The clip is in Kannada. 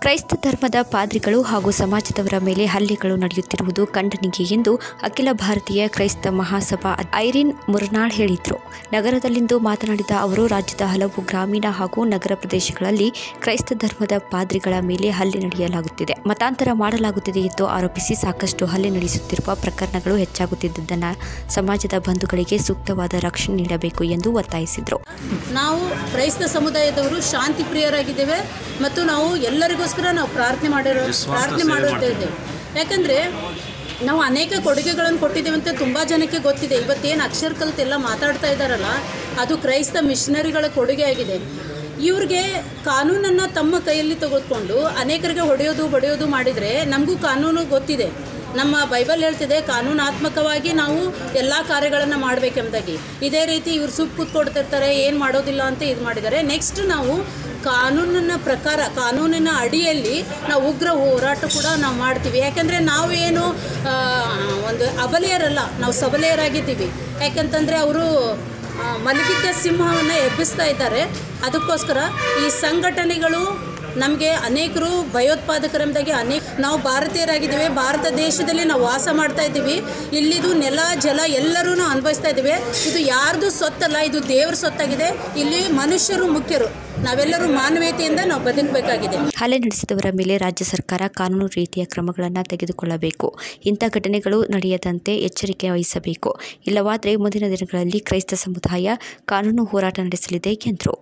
ಕ್ರೈಸ್ತ ಧರ್ಮದ ಪಾದ್ರಿಗಳು ಹಾಗೂ ಸಮಾಜದವರ ಮೇಲೆ ಹಲ್ಲೆಗಳು ನಡೆಯುತ್ತಿರುವುದು ಖಂಡನೀಯ ಎಂದು ಅಖಿಲ ಭಾರತೀಯ ಕ್ರೈಸ್ತ ಮಹಾಸಭಾ ಐರಿನ್ ಮುರ್ನಾಳ್ ಹೇಳಿದರು ನಗರದಲ್ಲಿಂದು ಮಾತನಾಡಿದ ಅವರು ರಾಜ್ಯದ ಹಲವು ಗ್ರಾಮೀಣ ಹಾಗೂ ನಗರ ಪ್ರದೇಶಗಳಲ್ಲಿ ಕ್ರೈಸ್ತ ಧರ್ಮದ ಪಾದ್ರಿಗಳ ಮೇಲೆ ಹಲ್ಲೆ ನಡೆಯಲಾಗುತ್ತಿದೆ ಮತಾಂತರ ಮಾಡಲಾಗುತ್ತಿದೆ ಎಂದು ಆರೋಪಿಸಿ ಸಾಕಷ್ಟು ಹಲ್ಲೆ ನಡೆಸುತ್ತಿರುವ ಪ್ರಕರಣಗಳು ಹೆಚ್ಚಾಗುತ್ತಿದ್ದುದನ್ನು ಸಮಾಜದ ಬಂಧುಗಳಿಗೆ ಸೂಕ್ತವಾದ ರಕ್ಷಣೆ ನೀಡಬೇಕು ಎಂದು ಒತ್ತಾಯಿಸಿದರು ನಾವು ಕ್ರೈಸ್ತ ಸಮುದಾಯದವರು ಶಾಂತಿ ಪ್ರಿಯರಾಗಿದ್ದೇವೆ ಮತ್ತು ನಾವು ಎಲ್ಲರಿಗೋಸ್ಕರ ನಾವು ಪ್ರಾರ್ಥನೆ ಮಾಡಿರೋ ಪ್ರಾರ್ಥನೆ ಮಾಡುತ್ತಿದ್ದೇವೆ ಯಾಕಂದರೆ ನಾವು ಅನೇಕ ಕೊಡುಗೆಗಳನ್ನು ಕೊಟ್ಟಿದ್ದೇವೆ ಅಂತ ತುಂಬ ಜನಕ್ಕೆ ಗೊತ್ತಿದೆ ಇವತ್ತೇನು ಅಕ್ಷರ ಕಲಿತೆಲ್ಲ ಮಾತಾಡ್ತಾ ಇದ್ದಾರಲ್ಲ ಅದು ಕ್ರೈಸ್ತ ಮಿಷನರಿಗಳ ಕೊಡುಗೆ ಆಗಿದೆ ಇವ್ರಿಗೆ ಕಾನೂನನ್ನು ತಮ್ಮ ಕೈಯಲ್ಲಿ ತೆಗೆದುಕೊಂಡು ಅನೇಕರಿಗೆ ಹೊಡೆಯೋದು ಬಡಿಯೋದು ಮಾಡಿದರೆ ನಮಗೂ ಕಾನೂನು ಗೊತ್ತಿದೆ ನಮ್ಮ ಬೈಬಲ್ ಹೇಳ್ತಿದೆ ಕಾನೂನಾತ್ಮಕವಾಗಿ ನಾವು ಎಲ್ಲ ಕಾರ್ಯಗಳನ್ನು ಮಾಡಬೇಕೆಂಬುದಾಗಿ ಇದೇ ರೀತಿ ಇವ್ರು ಸುಪ್ ಕೂತ್ಕೊಡ್ತಿರ್ತಾರೆ ಏನು ಮಾಡೋದಿಲ್ಲ ಅಂತ ಇದು ಮಾಡಿದ್ದಾರೆ ನೆಕ್ಸ್ಟ್ ನಾವು ಕಾನೂನಿನ ಪ್ರಕಾರ ಕಾನೂನಿನ ಅಡಿಯಲ್ಲಿ ನಾವು ಉಗ್ರ ಹೋರಾಟ ಕೂಡ ನಾವು ಮಾಡ್ತೀವಿ ಯಾಕಂದರೆ ನಾವು ಏನು ಆ, ಒಂದು ಅಬಲೆಯರಲ್ಲ ನಾವು ಸಬಲೆಯರಾಗಿದ್ದೀವಿ ಯಾಕಂತಂದರೆ ಅವರು ಆ, ಮಲಗಿದ್ದ ಸಿಂಹವನ್ನು ಎಬ್ಬಿಸ್ತಾ ಇದ್ದಾರೆ ಅದಕ್ಕೋಸ್ಕರ ಈ ಸಂಘಟನೆಗಳು ನಮಗೆ ಅನೇಕರು ಭಯೋತ್ಪಾದಕರೆಂಬುದಾಗಿ ಅನೇಕ ನಾವು ಭಾರತೀಯರಾಗಿದ್ದೀವಿ ಭಾರತ ದೇಶದಲ್ಲಿ ನಾವು ವಾಸ ಮಾಡ್ತಾ ಇದ್ದೀವಿ ಇಲ್ಲಿದು ನೆಲ ಜಲ ಎಲ್ಲರೂ ನಾವು ಅನುಭವಿಸ್ತಾ ಇದ್ದೀವಿ ಇದು ಯಾರ್ದು ಸೊತ್ತಲ್ಲ ಇದು ದೇವ್ರ ಸೊತ್ತಾಗಿದೆ ಇಲ್ಲಿ ಮನುಷ್ಯರು ಮುಖ್ಯರು ನಾವೆಲ್ಲರೂ ಮಾನವೀಯತೆಯಿಂದ ನಾವು ಬದುಕಬೇಕಾಗಿದೆ ಹಲ್ಲೆ ನಡೆಸಿದವರ ಮೇಲೆ ರಾಜ್ಯ ಸರ್ಕಾರ ಕಾನೂನು ರೀತಿಯ ಕ್ರಮಗಳನ್ನು ತೆಗೆದುಕೊಳ್ಳಬೇಕು ಇಂಥ ಘಟನೆಗಳು ನಡೆಯದಂತೆ ಎಚ್ಚರಿಕೆ ವಹಿಸಬೇಕು ಇಲ್ಲವಾದರೆ ಮುಂದಿನ ದಿನಗಳಲ್ಲಿ ಕ್ರೈಸ್ತ ಸಮುದಾಯ ಕಾನೂನು ಹೋರಾಟ ನಡೆಸಲಿದೆ ಎಂದರು